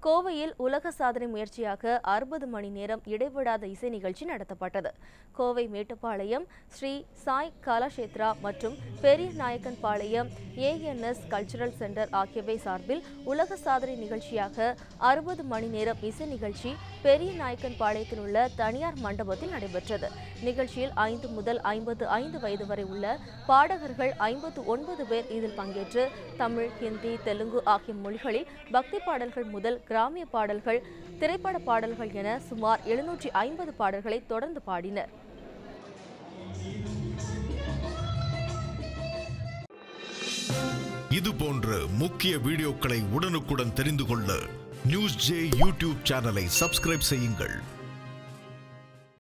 கோவையில் உலக சாதனை முயற்சியாக அறுபது மணி நேரம் இடைவிடாத இசை நிகழ்ச்சி நடத்தப்பட்டது கோவை மேட்டுப்பாளையம் ஸ்ரீ சாய் கலாஷேத்ரா மற்றும் Periya Naicken Palayam ANS cultural centre ஆகியவை சார்பில் உலக சாதனை நிகழ்ச்சியாக அறுபது மணி நேரம் இசை நிகழ்ச்சி பெரிய நாயக்கன் பாளையத்தில் உள்ள தனியார் மண்டபத்தில் நடைபெற்றது நிகழ்ச்சியில் ஐந்து முதல் ஐம்பத்து ஐந்து வயது வரை உள்ள பாடகர்கள் ஐம்பத்து ஒன்பது பேர் இதில் பங்கேற்று தமிழ் ஹிந்தி தெலுங்கு ஆகிய மொழிகளில் பக்தி பாடல்கள் முதல் கிராமிய பாடல்கள் திரைப்பட பாடல்கள் என சுமார் எழுநூற்றி ஐம்பது பாடல்களை தொடர்ந்து பாடினர் இது போன்ற முக்கிய வீடியோக்களை உடனுக்குடன் தெரிந்து கொள்ள நியூஸ் ஜே யூடியூப் சேனலை சப்ஸ்கிரைப் செய்யுங்கள்